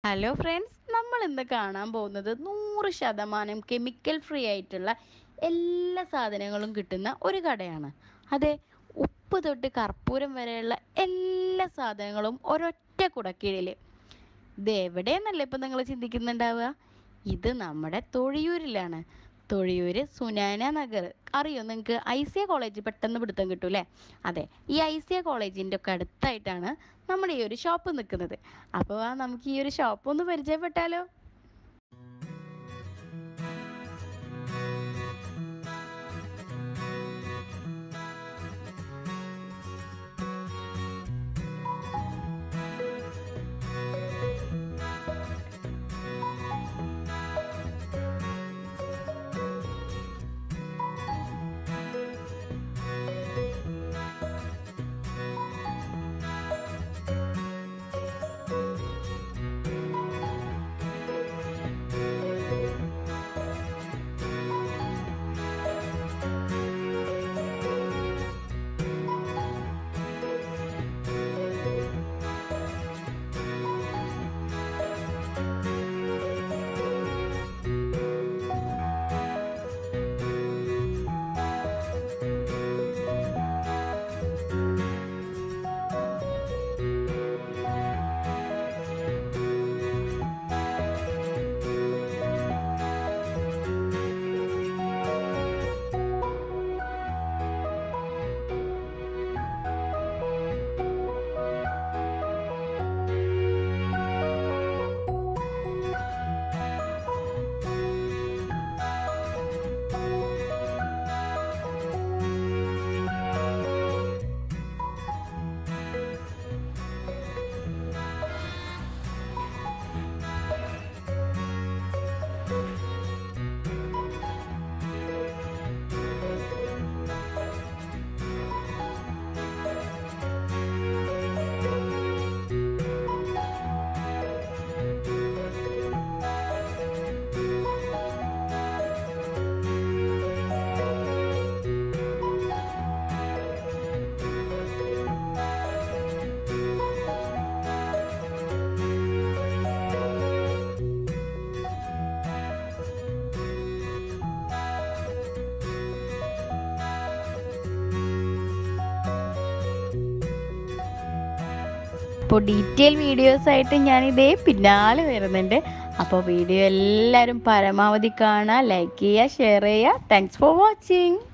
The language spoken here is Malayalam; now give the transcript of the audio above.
ഹലോ ഫ്രണ്ട്സ് നമ്മൾ ഇന്ന് കാണാൻ പോകുന്നത് നൂറ് ശതമാനം കെമിക്കൽ ഫ്രീ ആയിട്ടുള്ള എല്ലാ സാധനങ്ങളും കിട്ടുന്ന ഒരു കടയാണ് അതെ ഉപ്പ് തൊട്ട് കർപ്പൂരം വരെയുള്ള എല്ലാ സാധനങ്ങളും ഒരൊറ്റ കുടക്കീഴിൽ ഇത് എവിടെയെന്നല്ല ഇപ്പം നിങ്ങൾ ചിന്തിക്കുന്നുണ്ടാവുക ഇത് നമ്മുടെ തൊഴിയൂരിലാണ് തൊഴിയൂര് സുനാന നഗർ അറിയോ നിങ്ങൾക്ക് ഐ സി എ കോളേജ് പെട്ടെന്ന് പിടുത്തം കിട്ടൂലേ അതെ ഈ ഐ സി എ കോളേജിൻ്റെ ഒക്കെ അടുത്തായിട്ടാണ് നമ്മുടെ ഈ ഒരു ഷോപ്പ് നിൽക്കുന്നത് അപ്പോൾ ആ നമുക്ക് ഈ ഒരു ഷോപ്പ് ഒന്ന് പരിചയപ്പെട്ടാലോ അപ്പോൾ ഡീറ്റെയിൽ വീഡിയോസ് ആയിട്ട് ഞാൻ ഇതേ പിന്നാലെ വരുന്നുണ്ട് അപ്പോൾ വീഡിയോ എല്ലാവരും പരമാവധി കാണുക ലൈക്ക് ചെയ്യുക ഷെയർ ചെയ്യുക താങ്ക്സ് ഫോർ വാച്ചിങ്